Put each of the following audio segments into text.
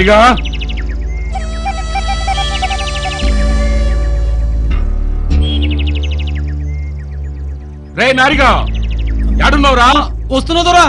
నారిగా రే నారిగా యాడున్నావురా వస్తున్నా దొరా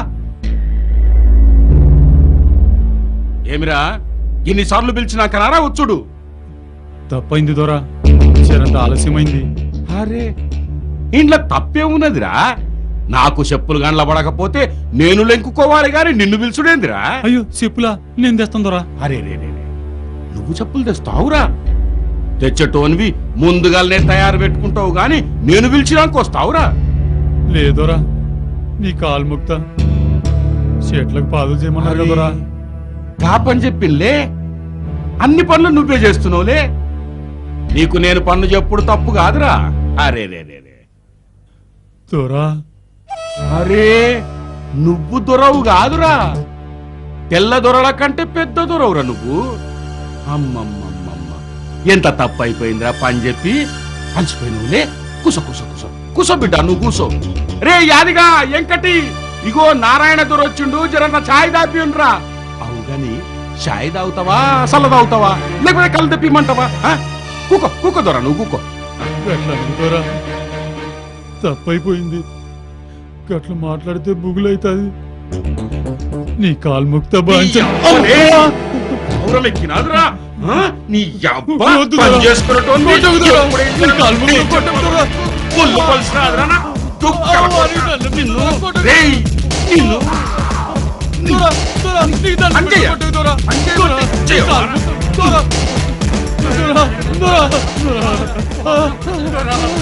ఏమిరా ఇన్నిసార్లు పిలిచినా కనారా వచ్చుడు తప్పైంది దొరా జరంత ఆలస్యమైంది అరే ఇంట్లో తప్పే ఉన్నదిరా నాకు చెప్పులు గండ్ల పడకపోతే నేను లెంకుకోవాలి గాని నిన్ను పిలుచుడేందిరా అయ్యో చెప్పులా నేను తెస్తాను దొరా అరే రే రే రే. నువ్వు చెప్పులు తెస్తావురా తెచ్చటోనివి ముందుగానే తయారు పెట్టుకుంటావు గాని నేను పిలిచినాక వస్తావురా లేదోరా నీ కాలు ముక్త చెట్లకు పాదులు చేయమన్నారు కదరా కాపని చెప్పింలే అన్ని పనులు నువ్వే చేస్తున్నావులే నీకు నేను పన్ను చెప్పుడు తప్పు కాదురా అరే రే రే రే దొరా అరే నువ్వు దొరవు కాదురా తెల్ల దొరల కంటే పెద్ద దొరవురా నువ్వు అమ్మమ్మమ్మమ్మ ఎంత తప్పు అయిపోయిందిరా పని చెప్పి పంచిపోయినవులే కుస కుస కుస కుస బిడ్డ నువ్వు కూసో రే యాదిగా ఎంకటి ఇగో నారాయణ దొర వచ్చిండు జరన్న ఛాయ్ దాపియుండ్రా అవు గాని ఛాయ్ తాగుతావా అసలు తాగుతావా లేకపోతే కళ్ళు తెప్పిమంటావా ఆ? కూకో కూకో దొర నువ్వు కూకో గట్ల దొరా తప్పైపోయింది గట్ల మాట్లాడితే బుగులైతుంది నీ కాలు ముక్త బాంచ అరే! ఔరం ఎక్కినాదురా? ఆ? నీ యబ్బ వద్దు పని దొర. చేసుకునేటోన్ని వద్దు దొర. ఎప్పుడేం నీ కాలు ముక్కు నీ కొట్టకు దొర. ఒళ్ళు పలిసినాదురా నా? దుఃఖం అవ్వ, నీ కొట్ట. దండం నిన్ను, కొట్టకు. రేయ్, నిన్ను. దొరా, దొరా, నీ దండం అంజయ్య. పెట్టి కొట్టకు దొరా. అంజయ్య దొరా, నీ అంజయ్య. కాలు ముక్కు. దొరా. దొరా, దొరా, దొరా.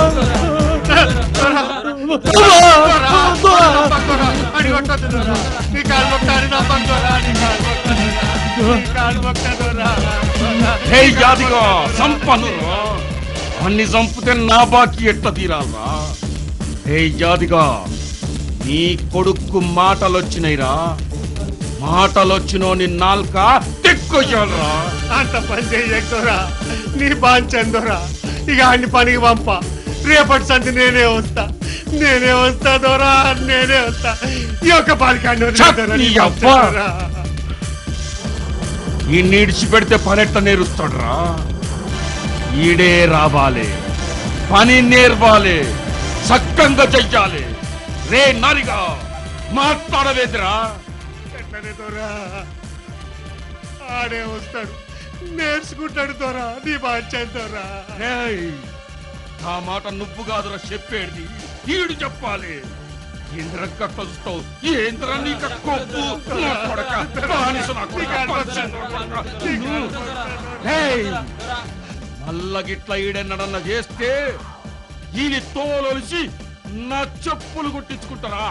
రేయ్ జాదిగా సంపనురా అన్ని చంపితే నా బాకీ ఎట్ట తీరాలరా రే జాదిగా నీ కొడుకు మాటలొచ్చినాయిరా మాటలొచ్చినోని నాల్క తెక్కొయ్యాలరా అంత పని చెయ్యకురా నీ బాంచందోరా ఇక అన్ని పనికి పంప రేపటి సంతి నేనే వస్తా నేనే వస్తా దొరా నేనే వస్తా ఈ యొక్క పలికాండి ఛక్, నీ అబ్బ. ఈ నీడిచి పెడితే పనెట్ట నేరుస్తాడ్రా ఈడే రావాలి పని నేర్వాలి సక్కంగా చెయ్యాలి రే నరిగా మాట్లాడవేదిరా ఎట్లనే దొరా ఆడే వస్తాడు నేర్చుకుంటాడు దొరా నీ బాంచందోరా రేయ్, ఆ మాట నువ్వు కాదురా చెప్పేది ఈడు చెప్పాలి ఇంద్ర కట్టొస్తావు ఏంద్ర నీక కొవ్వు నా కొడక, బానిస నా కొడక, పంచన నా కొడక. రేయ్, మల్ల గిట్ల ఈడెన్నడన్న చేస్తే ఈని తోలొలిసి నా చెప్పులు కుట్టించుకుంటారా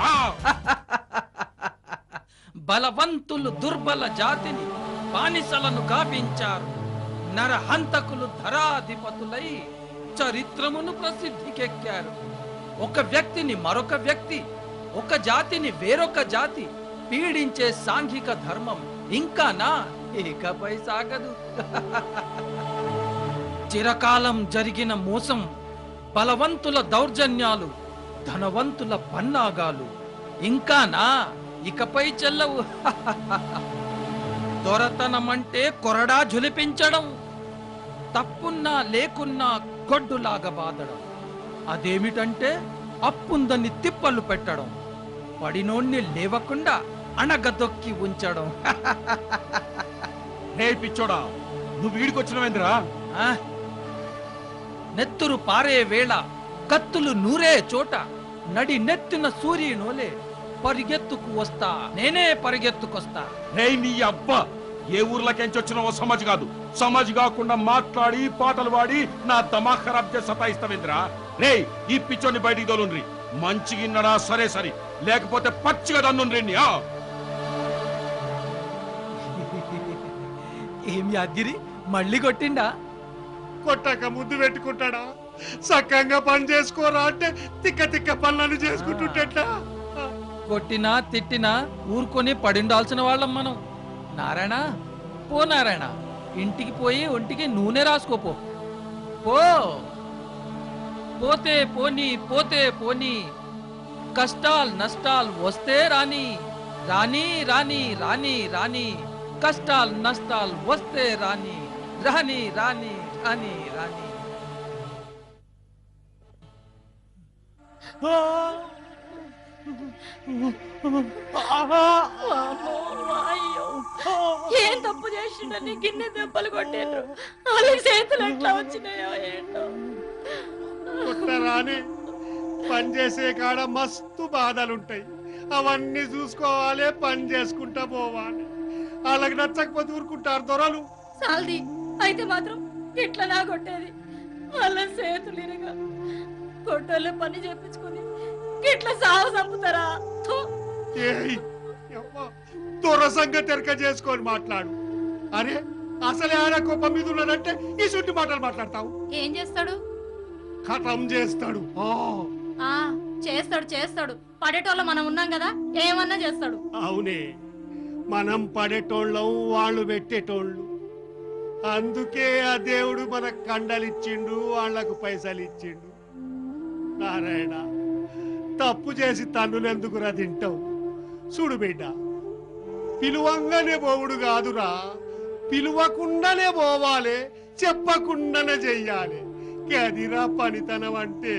బలవంతులు దుర్బల జాతిని బానిసలను గావించారు నరహంతకులు ధరాధిపతులై చరిత్రమును ప్రసిద్ధికెక్కారు ఒక వ్యక్తిని మరొక వ్యక్తి ఒక జాతిని వేరొక జాతి పీడించే సాంఘిక ధర్మం ఇంకానా ఇకపై సాగదు చిరకాలం జరిగిన మోసం బలవంతుల దౌర్జన్యాలు ధనవంతుల పన్నాగాలు ఇంకానా ఇకపై చెల్లవు దొరతనమంటే కొరడా జులిపించడం తప్పున్నా లేకున్నా గొడ్డులాగా బాదడం అదేమిటంటే అప్పుందని తిప్పలు పెట్టడం పడినోణ్ణి లేవకుండా అణగదొక్కి ఉంచడం రే పిచ్చోడా నువ్వు వీడికొచ్చినవేంద్రా ఆ? నెత్తురు పారే వేళ కత్తులు నూరే చోట నడి నెత్తిన సూర్యునోలే పరిగెత్తుకు వస్తా నేనే పరిగెత్తుకొస్తా రే నీ అబ్బా ఏ ఊర్లకెంచి వచ్చినావో సమాజ్ కాదు సమాజ్ కాకుండా మాట్లాడి పాటలు పాడి నా దమా ఖరాబ్ చేసి సతాయిస్తావేంద్రా రే ఈ పిచ్చోని బయటికి తోలుండ్రి మంచిగిన్నడా సరే సరే లేకపోతే పచ్చిగా దన్నుండ్రి ఆ ఏమి అద్గిరి మళ్ళీ కొట్టిండా కొట్టాక ముద్దు పెట్టుకుంటాడా సక్కంగా పని చేసుకోరా అంటే తిక్క తిక్క పనులను చేసుకుంటుంటా కొట్టినా తిట్టినా ఊరుకొని పడిండాల్సిన వాళ్ళం మనం నారాయణ పో నారాయణ ఇంటికి పోయి ఒంటికి నూనె రాసుకోపో పో పోతే పోని పోతే పోని కష్టాలు నష్టాలు వస్తే రాని రాని రాని రాని రాని కష్టాలు నష్టాలు వస్తే రాని రాని రాని రాని రాని వామ్మో, వాయ్యో. ఏం తప్పు చేసిండని గిన్నె దెబ్బలు కొట్టిండ్రు వాళ్ళకి చేతులు ఎట్లా వచ్చినాయో ఏంటో పుట్టరాని పని చేసే కాడ మస్తు బాధలుంటాయి అవన్నీ చూసుకోవాలి పని చేసుకుంటా పోవాలి వాళ్ళకి నచ్చకపోతే ఊరుకుంటారు దొరలు సాల్ది అయితే మాత్రం ఇట్లా నా కొట్టేది వాళ్ళ చేతులు ఇరగా కొట్టోళ్ళు పని చేపించుకుని ఇట్లా సాగు చంపుతారా థు. ఏయ్, యవ్వ, దొర సంగతి ఎరక చేసుకొని మాట్లాడు అరే అసలే ఆయన కోపం మీద ఉన్నదంటే ఈ సుట్టి మాటలు మాట్లాడతావు ఏం చేస్తాడు ఖతం చేస్తాడు ఆ, ఆ చేస్తాడు చేస్తాడు పడేటోళ్ళు మనం ఉన్నాం కదా ఏమన్నా చేస్తాడు అవునే మనం పడేటోళ్ళం వాళ్ళు పెట్టేటోళ్ళు అందుకే ఆ దేవుడు మనకు కండలిచ్చిండు వాళ్లకు పైసలు ఇచ్చిండు నారాయణ తప్పు చేసి తన్నులెందుకురా తింటావు చూడు బిడ్డ పిలువంగానే పోవుడు కాదురా పిలువకుండానే పోవాలి చెప్పకుండానే చెయ్యాలి గదిరా పనితనం అంటే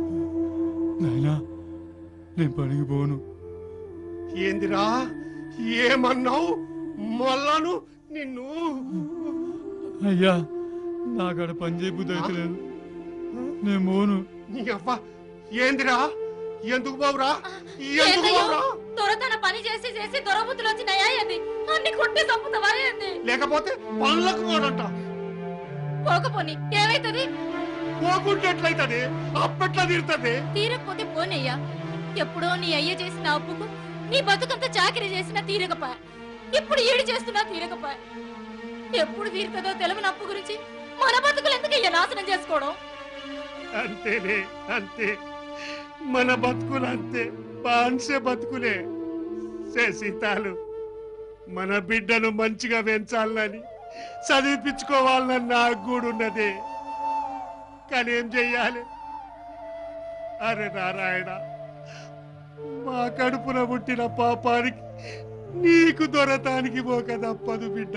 నాయనా నేను పనికి పోను ఏందిరా ఏమన్నావు మళ్ళాను నిన్ను అయ్యా నాకాడ పని చేయబుద్ధి అయితే లేదు నేను పోను నీ అవ్వ ఏందిరా ఎందుకు బావురా ఎందుకు ఏందయ్యో? బావురా దొరతన పని చేసి చేసి దొరబుద్ధులు వచ్చినాయా ఏంది అన్ని కొట్టి చంపుతావా ఏంది లేకపోతే పనులకు పోడంట పోకపోని ఏమైతది పోకుంటే ఎట్లయితది అప్పట్లా తీరుతుంది తీరకపోతే పోనయ్యా ఎప్పుడో నీ అయ్య చేసిన అప్పుకు నీ బతుకంత చాకరీ చేసిన తీరకపా ఇప్పుడు ఈడు చేస్తున్నా తీరకపా ఎప్పుడు తీరుతుందో తెలియని అప్పు గురించి మన బతుకులు ఎందుకయ్యా నాశనం చేసుకోవడం అంతేనే అంతే మన బతుకులు అంతే బాన్సే బతుకులే సీతాలు మన బిడ్డను మంచిగా పెంచాలని చదివిపించుకోవాలని నాకు కూడా ఉన్నదే కానీ ఏం చెయ్యాలి అరే నారాయణ మా కడుపున పుట్టిన పాపానికి నీకు దొరతానికి పోక తప్పదు బిడ్డ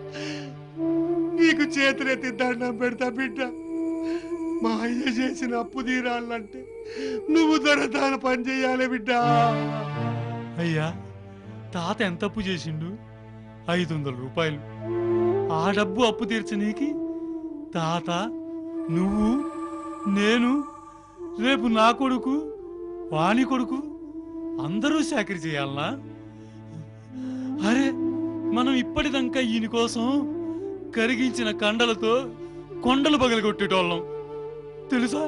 నీకు చేతులెత్తి దండం పెడతా బిడ్డ మా అయ్య చేసిన అప్పు తీరాలంటే నువ్వు దొరతాన పని చేయాలి బిడ్డ అయ్యా తాత ఎంత అప్పు చేసిండు ఐదు వందల రూపాయలు ఆ డబ్బు అప్పు తీర్చనీకి తాత నువ్వు నేను రేపు నా కొడుకు వాని కొడుకు అందరూ చాకరీ చేయాలనా అరే మనం ఇప్పటిదాకా ఈయన కోసం కరిగించిన కండలతో కొండలు పగలగొట్టేటోళ్ళం తెలుసా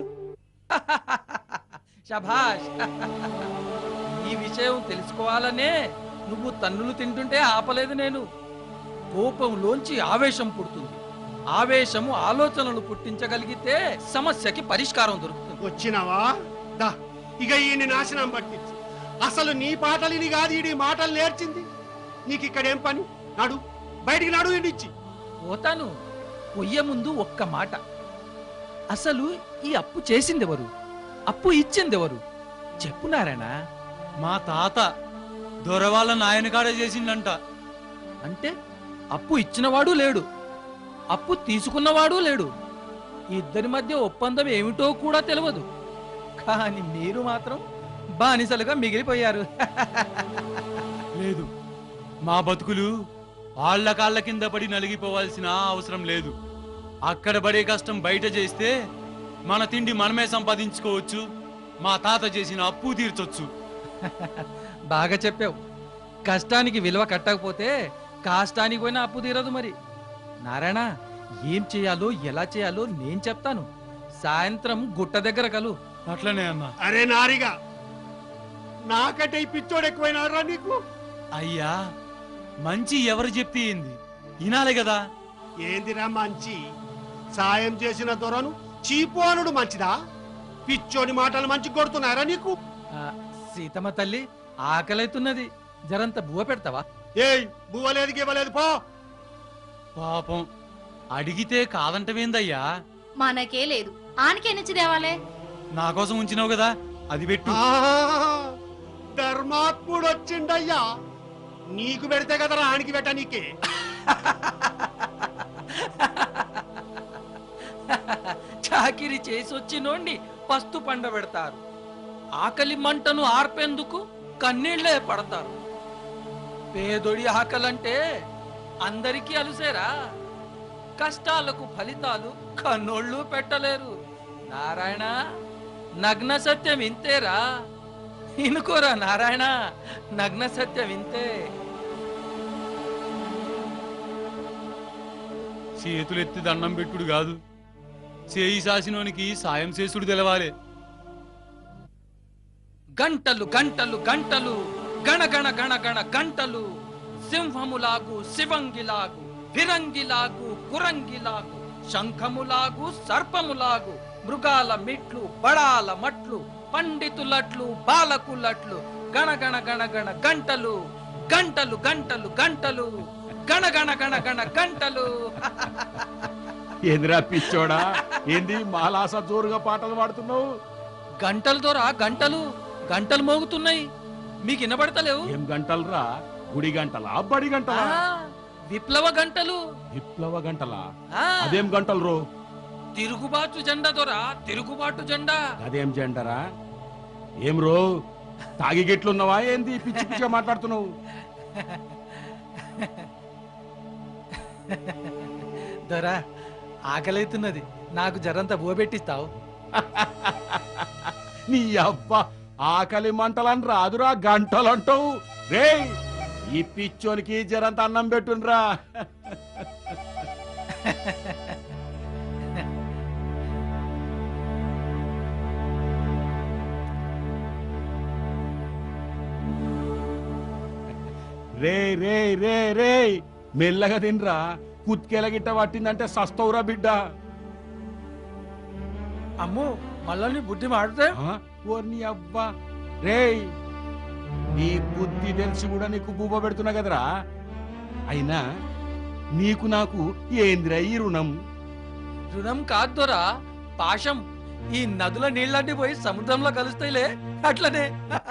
శభాష్ ఈ విషయం తెలుసుకోవాలనే నువ్వు తన్నులు తింటుంటే ఆపలేదు నేను కోపంలోంచి ఆవేశం పుడుతుంది ఆవేశము ఆలోచనలు పుట్టించగలిగితే సమస్యకి పరిష్కారం దొరుకుతుంది వచ్చినావా దా ఇక ఈయన నాశనం పట్టించు అసలు నీ పాటలు నీ కాదు ఈ మాటలు నేర్చింది నీకు ఇక్కడ ఏం పని నడు బయటికి నడు ఇండిచ్చి పోతాను పొయ్యే ముందు ఒక్క మాట అసలు ఈ అప్పు చేసిందెవరు అప్పు ఇచ్చిందెవరు చెప్పు నారాయణ మా తాత దొరవాళ్ళ నాయన కాడే చేసిండంట అంటే అప్పు ఇచ్చినవాడు లేడు అప్పు తీసుకున్నవాడు లేడు ఈ ఇద్దరి మధ్య ఒప్పందం ఏమిటో కూడా తెలియదు కానీ మీరు మాత్రం బానిసలుగా మిగిలిపోయారు లేదు మా బతుకులు వాళ్ళ కాళ్ళ కింద పడి నలిగిపోవాల్సిన అవసరం లేదు అక్కడ పడే కష్టం బయట చేస్తే మన తిండి మనమే సంపాదించుకోవచ్చు మా తాత చేసిన అప్పు తీర్చొచ్చు బాగా చెప్పావు కష్టానికి విలువ కట్టకపోతే కాష్టానికి పోయినా అప్పు తీరదు మరి నారాయణ ఏం చేయాలో ఎలా చేయాలో నేను చెప్తాను సాయంత్రం గుట్ట దగ్గర కలు అట్లనే అన్నా అరే నారిగా నాకంటే ఈ పిచ్చోడు ఎక్కువైనారా నీకు అయ్యా మంచి ఎవరు చెప్తే ఏంది వినాలి కదా ఏందిరా మంచి సాయం చేసిన దొరను చీపోనుడు మంచిదా పిచ్చోని మాటలు మంచి కొడుతున్నారా నీకు ఆ, సీతమ్మ తల్లి ఆకలైతున్నది జరంత బువ్వ పెడతావా ఏయ్ బువ్వలేదు గివ్వలేదు పో పాపం అడిగితే కాదంటవేందయ్యా మనకే లేదు ఆనకే నుంచి దేవాలే నా కోసం ఉంచినావు కదా అది పెట్టు ఆ, ధర్మాత్ముడు వచ్చిండయ్యా నీకు పెడితే కదరా ఆనికి పెట్ట నీకే చాకిరి చేసొచ్చినోండి పస్తు పండబెడతారు ఆకలి మంటను ఆర్పేందుకు కన్నీళ్లే పడతారు పేదొడి ఆకలంటే అందరికీ అలుసేరా కష్టాలకు ఫలితాలు కన్నోళ్ళు పెట్టలేరు నారాయణ నగ్న సత్యం ఇంతేరా ఇనుకోరా నారాయణ నగ్న సత్యం ఇంతే చేతులు ఎత్తి దండం పెట్టుడు కాదు చేయి సాసినోనికి సాయం చేసుడు తెలవాలి గంటలు గంటలు గంటలు గణ గణ గణ గణ గంటలు సింహములాగు శివంగిలాగు ఫిరంగిలాగు కురంగిలాగు శంఖములాగు సర్పములాగు మృగాల మిట్లు బడాల మట్లు పండితులట్లు బాలకులట్లు గణ గణ గణ గణ గంటలు గంటలు గంటలు గంటలు గణ గణ గణ గణ గంటలు ఏందిరా పిచ్చోడా ఏంది మాలాస జోరుగా పాటలు పాడుతున్నావు గంటల దొరా గంటలు గంటలు మోగుతున్నాయి మీకు వినబడతలేవు ఏం గంటలరా గుడి గంటలా బడి గంటలా ఆ, విప్లవ గంటలు విప్లవ గంటలా ఆ, అదేం గంటలు రో తిరుగుబాటు జెండా దొరా తిరుగుబాటు జెండా అదేం జెండరా ఏం రో తాగి గిట్లున్నావా ఏంది పిచ్చి పిచ్చిగా మాట్లాడుతున్నావు దొరా ఆకలైతున్నది నాకు జరంత బోబెట్టిస్తావు నీ అబ్బ ఆకలి మంటలని రాదురా గంటలంటావు రే ఈ పిచ్చోనికి జరంత అన్నం పెట్టుండ్రా రే రే రే రే మెల్లగా తినరా కుత్కెల గిట్ట పట్టిందంటే సస్తవురా బిడ్డ అమ్మో మళ్ళీ బుద్ధి మాడితే ఆ? ఓర్ని అబ్బా రేయ్ నీ బుద్ధి తెలిసి కూడా నీకు బూబ పెడుతున్నా కదరా అయినా నీకు నాకు ఏందిరా ఈ రుణం రుణం కాదు దొరా పాశం ఈ నదుల నీళ్ళంటి పోయి సముద్రంలో కలుస్తాయిలే అట్లనే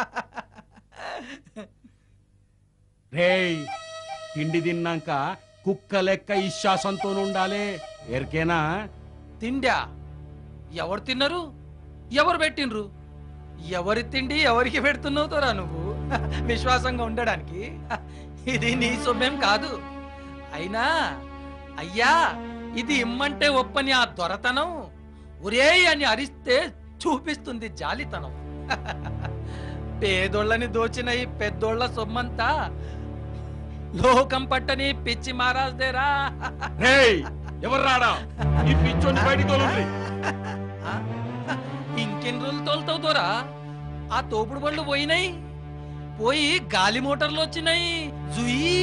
రేయ్ తిండి తిన్నాక కుక్క లెక్క ఇశ్వాసంతో ఉండాలి ఎరికేనా తిండా ఎవరు తిన్నారు ఎవరు పెట్టిండ్రు ఎవరి తిండి ఎవరికి పెడుతున్నావు తోరా నువ్వు విశ్వాసంగా ఉండడానికి ఇది నీ సొమ్మేం కాదు అయినా అయ్యా ఇది ఇమ్మంటే ఒప్పని ఆ దొరతనం ఒరేయ్ అని అరిస్తే చూపిస్తుంది జాలితనం పేదోళ్ళని దోచిన ఈ పెద్దోళ్ళ సొమ్మంతా లోకం పట్టని పిచ్చి మారాజ్దేరా రేయ్ ఎవరు రాడా ఈ పిచ్చోని బయటికి తోలుండ్రి ఆ? ఇంకెన్ని రోజులు తోలుతావు దొరా ఆ తోపుడు బండ్లు పోయినాయి పోయి గాలి మోటార్లు వచ్చినాయి జుయీ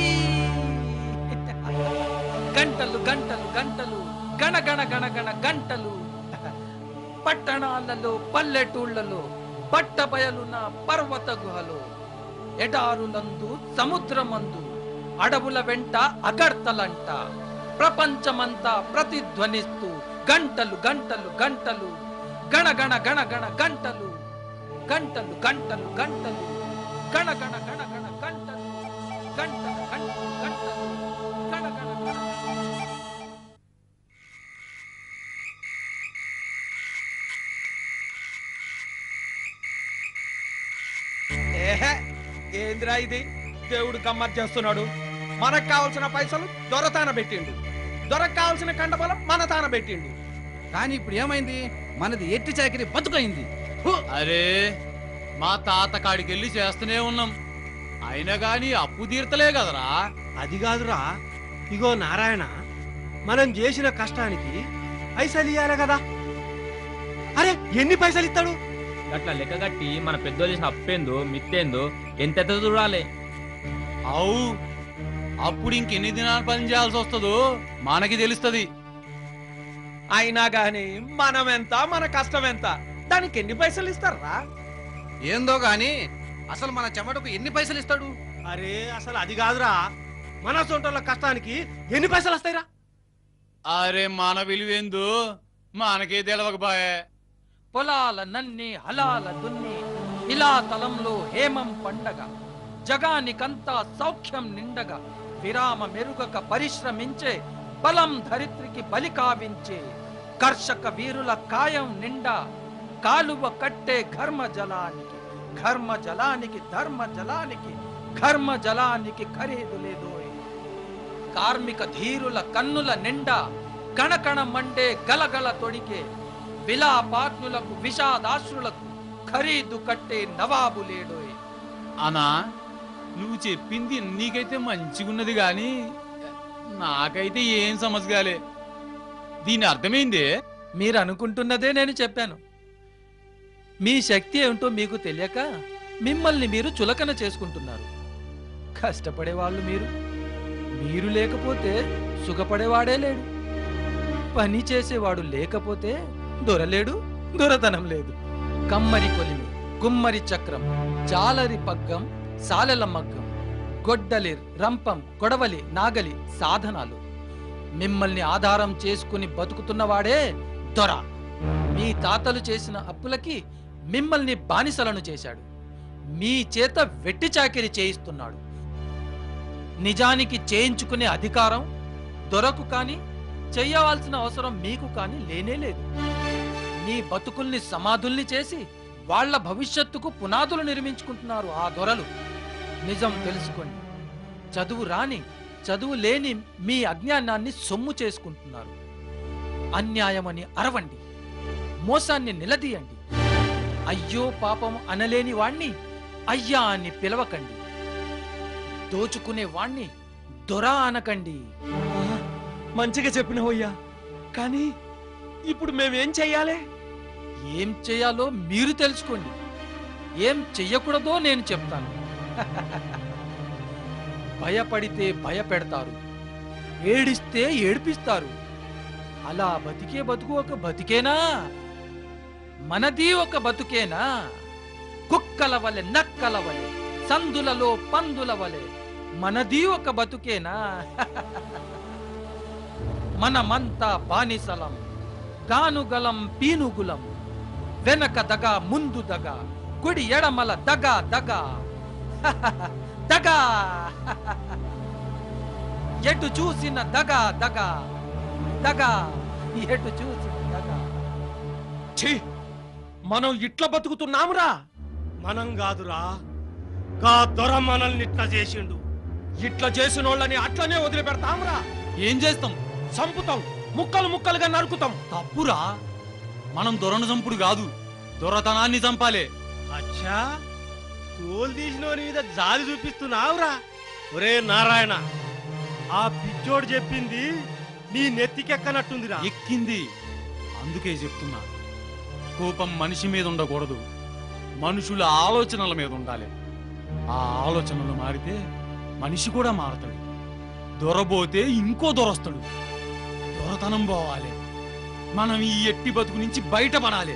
గంటలు గంటలు గంటలు గణ గణ గణ గణ గంటలు పట్టణాలలో పల్లెటూళ్ళలో పట్టబయలున్న పర్వత గుహలో ఎడారులందు సముద్రమందు అడవుల వెంట అగర్తలంట ప్రపంచమంతా ప్రతిధ్వనిస్తూ గంటలు గంటలు గంటలు గణ గణ గణ గణ గంటలు గంటలు గంటలు గంటలు గణ గణ గణ గణ గంటలు గంటలు గంటలు గంటలు గణ గణ గణ ఏహే ఏందిరా ఇది దేవుడు గమ్మత్ చేస్తున్నాడు మనకు కావాల్సిన పైసలు దొరతాన పెట్టిండు దొరకు కావాల్సిన కండబలం మన తాన పెట్టిండు కానీ ఇప్పుడు ఏమైంది మనది ఎట్టి చాకిరి బతుకైంది అరే మా తాత కాడికి వెళ్ళి చేస్తూనే ఉన్నాం అయినా గాని అప్పు తీర్తలే కదరా అది కాదురా ఇగో నారాయణ మనం చేసిన కష్టానికి పైసలు ఇయ్యాలి కదా అరే ఎన్ని పైసలు ఇస్తాడు అట్లా లెక్కగట్టి మన పెద్దోళ్ళు చేసిన అప్పేందో మిత్తేందో ఎంత చూడాలి అవు అప్పుడు ఇంకెన్ని దినాలు పని చేయాల్సి వస్తుందో మనకి తెలుస్తది అయినా గాని మనం ఎంత మన కష్టం ఎంత దానికి ఎన్ని పైసలు ఇస్తారా ఏందో గాని అసలు మన చెమటకు ఎన్ని పైసలు ఇస్తాడు అరే అసలు అది కాదురా మన సొంటల కష్టానికి ఎన్ని పైసలు వస్తాయిరా అరే మన విలువేందో మనకే తెలవకబాయే పొలాల నన్ని హలాల దున్ని ఇలా తలంలో హేమం పండగ జగానికంతా సౌఖ్యం నిండగా విరామ మెరుగక పరిశ్రమించే బలం ధరిత్రికి బలి కావించే కర్షక వీరుల కాయం నిండా కాలువ కట్టే ఘర్మ జలానికి ఘర్మ జలానికి ధర్మ జలానికి ఘర్మ జలానికి ఖరీదు లేదోయ్ కార్మిక ధీరుల కన్నుల నిండా కణకణ మండే గలగల తొడికే విలాపాగ్నులకు విషాదాశ్రులకు ఖరీదు కట్టే నవాబు లేడోయ్ అనా నువ్వు చెప్పింది నీకైతే మంచిగున్నది గాని నాకైతే ఏం సమస్య కాలే దీని అర్థమైందే మీరు అనుకుంటున్నదే నేను చెప్పాను మీ శక్తి ఏమిటో మీకు తెలియక మిమ్మల్ని మీరు చులకన చేసుకుంటున్నారు కష్టపడే వాళ్ళు మీరు మీరు లేకపోతే సుఖపడేవాడే లేడు పని చేసేవాడు లేకపోతే దొరలేడు దొరతనం లేదు కమ్మరి కొలిమి గుమ్మరి చక్రం జాలరి పగ్గం సాలెల మగ్గం గొడ్డలి రంపం కొడవలి నాగలి సాధనాలు మిమ్మల్ని ఆధారం చేసుకుని బతుకుతున్నవాడే దొర మీ తాతలు చేసిన అప్పులకి మిమ్మల్ని బానిసలను చేశాడు మీ చేత వెట్టి చాకిరి చేయిస్తున్నాడు నిజానికి చేయించుకునే అధికారం దొరకు కాని చెయ్యవలసిన అవసరం మీకు కాని లేనే లేదు మీ బతుకుల్ని సమాధుల్ని చేసి వాళ్ళ భవిష్యత్తుకు పునాదులు నిర్మించుకుంటున్నారు ఆ దొరలు నిజం తెలుసుకోండి చదువు రాని చదువు లేని మీ అజ్ఞానాన్ని సొమ్ము చేసుకుంటున్నారు అన్యాయమని అరవండి మోసాన్ని నిలదీయండి అయ్యో పాపం అనలేని వాణ్ణి అయ్యా అని పిలవకండి దోచుకునే వాణ్ణి దొరా అనకండి మంచిగా చెప్పినవయ్యా కానీ ఇప్పుడు మేమేం చెయ్యాలి ఏం చేయాలో మీరు తెలుసుకోండి ఏం చెయ్యకూడదో నేను చెప్తాను భయపడితే భయపెడతారు ఏడిస్తే ఏడిపిస్తారు అలా బతికే బతుకు ఒక బతికేనా మనది ఒక బతుకేనా కుక్కల వలె నక్కల వలె సందులలో పందుల వలె మనది ఒక బతుకేనా మనమంతా బానిసలం గానుగలం పీనుగులం వెనక దగ ముందు దగ కుడి ఎడమల దగ దగ దగ ఎటు చూసిన దగ దగ దగ ఎటు చూసిన దగ ఛీ మనం ఇట్లా బతుకుతున్నామురా మనం కాదురా గా దొర మనల్ని ఇట్లా చేసిండు ఇట్లా చేసిన వాళ్ళని అట్లనే వదిలిపెడతామురా ఏం చేస్తాం చంపుతాం ముక్కలు ముక్కలుగా నరుకుతాం తప్పురా మనం దొరను చంపుడు కాదు దొరతనాన్ని చంపాలే అచ్చా తోలు తీసిన వారి మీద జాలి చూపిస్తున్నావురా ఒరే నారాయణ ఆ పిచ్చోడు చెప్పింది నీ నెత్తికెక్కనట్టుందిరా ఎక్కింది అందుకే చెప్తున్నా కోపం మనిషి మీద ఉండకూడదు మనుషుల ఆలోచనల మీద ఉండాలి ఆ ఆలోచనలు మారితే మనిషి కూడా మారతాడు దొరబోతే ఇంకో దొరొస్తాడు దొరతనం పోవాలి మనం ఈ ఎట్టి బతుకు నుంచి బయటపడాలి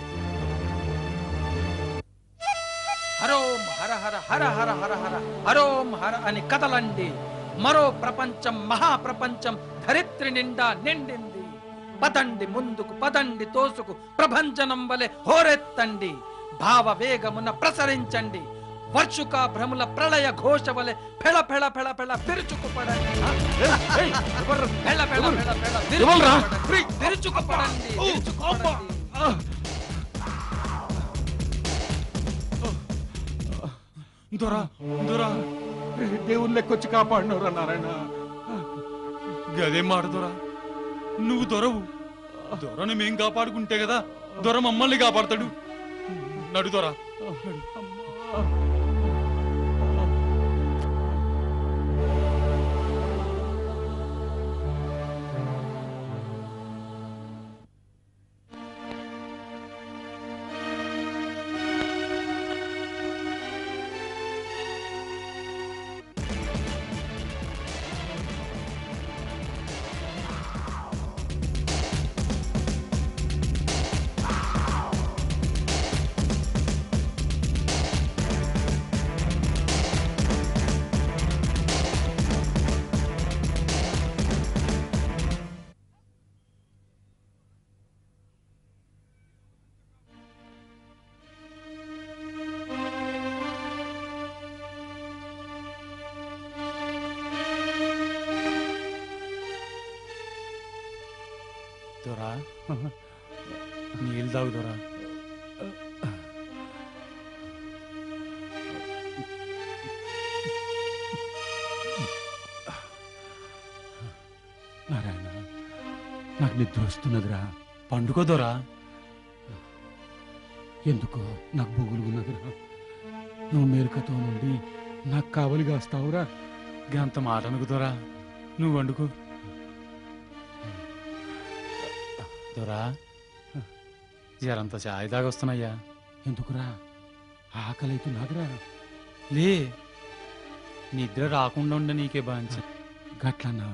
హరోం హర హర హర హర హర హర హరోం హర అని కదలండి మరో ప్రపంచం మహాప్రపంచం ధరిత్రి నిండా నిండింది పదండి ముందుకు పదండి తోసుకు ప్రభంజనం వలె హోరెత్తండి భావ వేగమున ప్రసరించండి వర్షుక భ్రముల ప్రళయ ఘోష వలె ఫెళ ఫెళ ఫెళ ఫెళ విరుచుకుపడండి ఫెళ ఫెళ ఫెళ ఫెళ విరుచుకుపడండి. విరుచుకుపడండి విరుచుకుపడండి. దొరా దొరా దేవుని లెక్కొచ్చి కాపాడినవరా నారాయణ గదేం మాట దొరా నువ్వు దొరవు దొరను మేం కాపాడుకుంటే కదా దొర మమ్మల్ని కాపాడతాడు నడు దొరా దొరా నీళ్ళు తాగు దొరా నారాయణ నాకు నిద్ర వస్తున్నదిరా పండుకో దొరా ఎందుకో నాకు బొగులు ఉన్నదిరా నువ్వు మేరకతో నుండి నాకు కావలిగా వస్తావురా గంత మాట అనుకు దొరా నువ్వు వండుకో దొరా జరంత చాయ్ తాగొస్తున్నాయ్యా ఎందుకురా ఆకలి అవుతున్నదిరా లే నిద్ర రాకుండా ఉండ నీకే బాంచ గట్లన్నా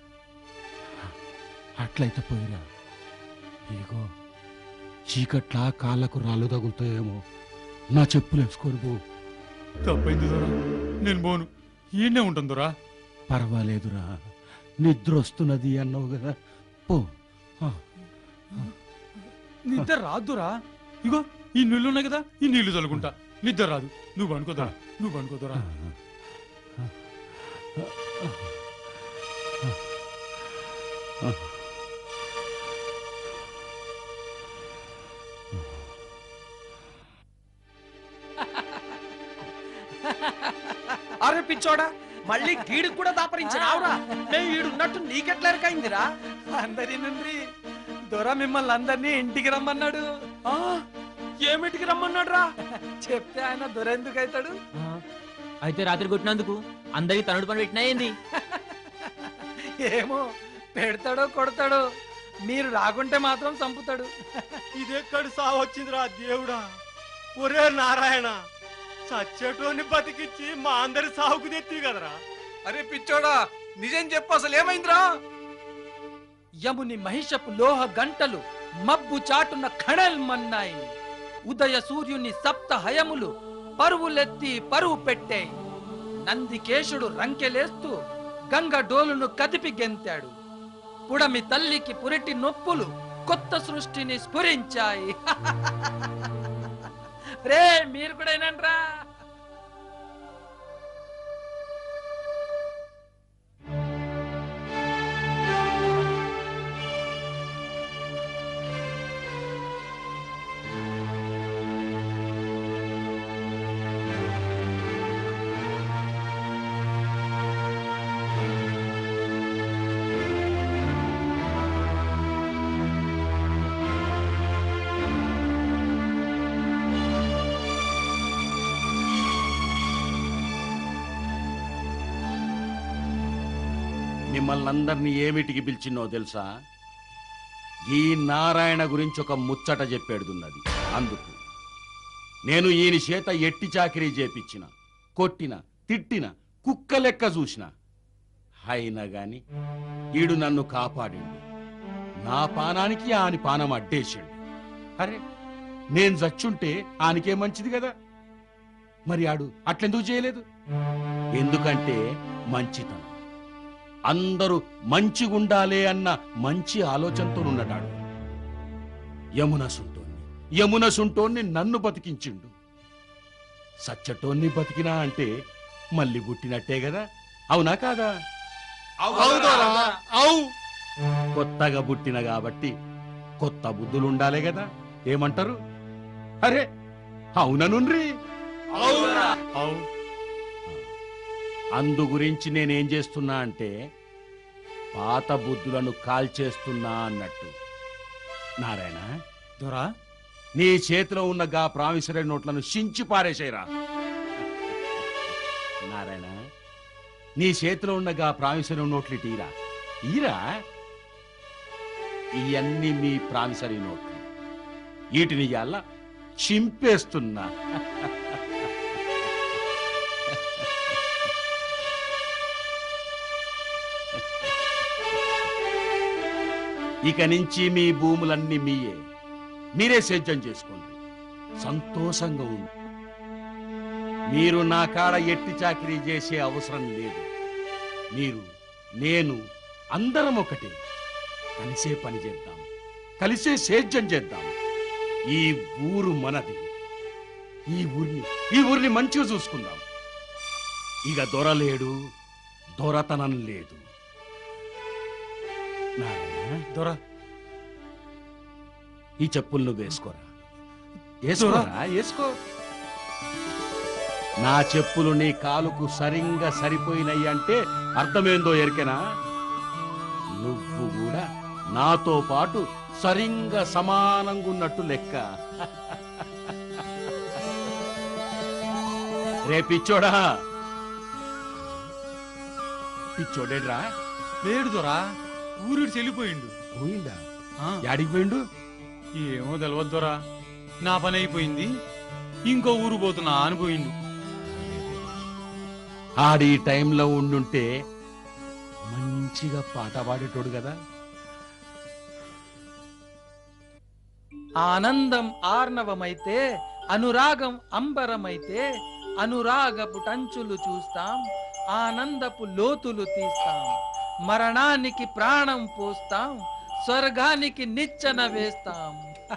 అట్లయితే పోయిరా ఇగో చీకట్లా కాళ్ళకు రాళ్ళు తగులుతాయేమో నా చెప్పులు వేసుకొని పో తప్పైంది దొరా నేను పోను ఈయనే ఉంటుంది దొరా పర్వాలేదురా నిద్ర వస్తున్నది అన్నావు కదా పో ఆ, నిద్ర రాదురా ఇగో ఈ నీళ్ళు ఉన్నాయి కదా ఈ నీళ్లు చల్లుకుంటా నిద్ర రాదు నువ్వు అనుకోదరా నువ్వు అనుకోదరా అరే పిచ్చోడా మళ్ళీ గీడికి కూడా దాపరించినావురా మేము ఈడున్నట్టు నీకెట్లా ఎరకైందిరా అందరి నుండి దొర మిమ్మల్ని అందరినీ ఇంటికి రమ్మన్నాడు ఆ, ఏమిటికి రమ్మన్నాడు రా చెప్తే ఆయన దొర ఎందుకు అవుతాడు అయితే రాత్రి కొట్టినందుకు అందరికి తనుడు పని పెట్టినా ఏంది ఏమో పెడతాడో కొడతాడో మీరు రాకుంటే మాత్రం చంపుతాడు ఇదెక్కడి సావు వచ్చిందిరా దేవుడా ఒరే నారాయణ చచ్చేటోని బతికిచ్చి మా అందరి సావుకు తెత్తి కదరా అరే పిచ్చోడా నిజం చెప్పు అసలు ఏమైందిరా యముని మహిషపు లోహ గంటలు మబ్బు చాటున ఖణల్మన్నాయి ఉదయ సూర్యుని సప్త హయములు పరువులెత్తి పరువు పెట్టే నందికేశుడు రంకెలేస్తూ గంగ డోలును కదిపి గెంతాడు పుడమి తల్లికి పురిటి నొప్పులు కొత్త సృష్టిని స్ఫురించాయి రే మీరు కూడా ఏనంట్రా మిమ్మల్ని అందరినీ ఏమిటికి పిలిచినో తెలుసా ఈ నారాయణ గురించి ఒక ముచ్చట చెప్పేడుతున్నది అందుకు నేను ఈయన చేత ఎట్టి చాకిరీ చేపించిన కొట్టిన తిట్టిన కుక్క లెక్క చూసిన అయినా గాని ఈడు నన్ను కాపాడిండు నా పానానికి ఆని పానం అడ్డేసిండు అరే నేను చచ్చుంటే ఆనికే మంచిది కదా మరి ఆడు అట్లెందుకు చేయలేదు ఎందుకంటే మంచితనం అందరూ మంచిగుండాలే అన్న మంచి ఆలోచనతో ఉన్నటాడు యమున సుంటోన్ని యమున సుంటోన్ని నన్ను బతికించిండు సచ్చటోన్ని బతికినా అంటే మళ్ళీ పుట్టినట్టే కదా అవునా కాదా అవుదోరా అవు కొత్తగా పుట్టిన కాబట్టి కొత్త బుద్ధులు ఉండాలే కదా ఏమంటారు అరే అవుననుండ్రి అవురా అవు అందు గురించి నేనేం చేస్తున్నా అంటే పాత బుద్ధులను కాల్చేస్తున్నా అన్నట్టు నారాయణ దొరా నీ చేతిలో ఉన్న గా ప్రామిసరీ నోట్లను చించి పారేసేయరా నారాయణ నీ చేతిలో ఉన్న గా ప్రామిసరీ నోట్లు ఇటు ఈరా ఈరా ఇవన్నీ మీ ప్రామిసరీ నోట్లు వీటిని ఇవాళ చింపేస్తున్నా ఇక నుంచి మీ భూములన్నీ మీయే మీరే సేద్యం చేసుకోండి సంతోషంగా ఉంది మీరు నా కాడ ఎట్టి చాకిరీ చేసే అవసరం లేదు మీరు నేను అందరం ఒకటే కలిసే పని చేద్దాం కలిసే సేద్యం చేద్దాం ఈ ఊరు మనది ఈ ఊరిని ఈ ఊరిని మంచిగా చూసుకుందాం ఇక దొరలేడు దొరతనం లేదు నారాయణ దొరా ఈ చెప్పులు నువ్వు వేసుకోరా వేసుకోరా వేసుకో నా చెప్పులు నీ కాలుకు సరిగ్గా సరిపోయినాయి అంటే అర్థమేందో ఎరికెనా నువ్వు కూడా నాతో పాటు సరిగ్గా సమానంగా ఉన్నట్టు లెక్క రే పిచ్చోడా పిచ్చోడేడ్రా లేడు దొరా ఊరిడి చెల్లిపోయిండు పోయిందా ఆ, యాడికి పోయిండు ఏమో తెలియదు దొరా నా పని అయిపోయింది ఇంకో ఊరు పోతున్నా అనిపోయిండు ఆడి టైంలో ఉండుంటే మంచిగా పాట పాడేటోడు కదా ఆనందం ఆర్ణవమైతే అనురాగం అంబరమైతే అనురాగపు టంచులు చూస్తాం ఆనందపు లోతులు తీస్తాం మరణానికి ప్రాణం పోస్తాం స్వర్గానికి నిచ్చెన వేస్తాం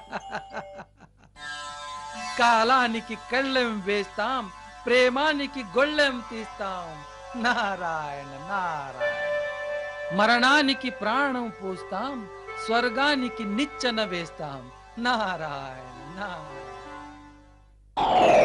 కాలానికి కళ్ళెం వేస్తాం ప్రేమానికి గొళ్ళెం తీస్తాం నారాయణ నారాయణ మరణానికి ప్రాణం పోస్తాం స్వర్గానికి నిచ్చెన వేస్తాం నారాయణ నారాయణ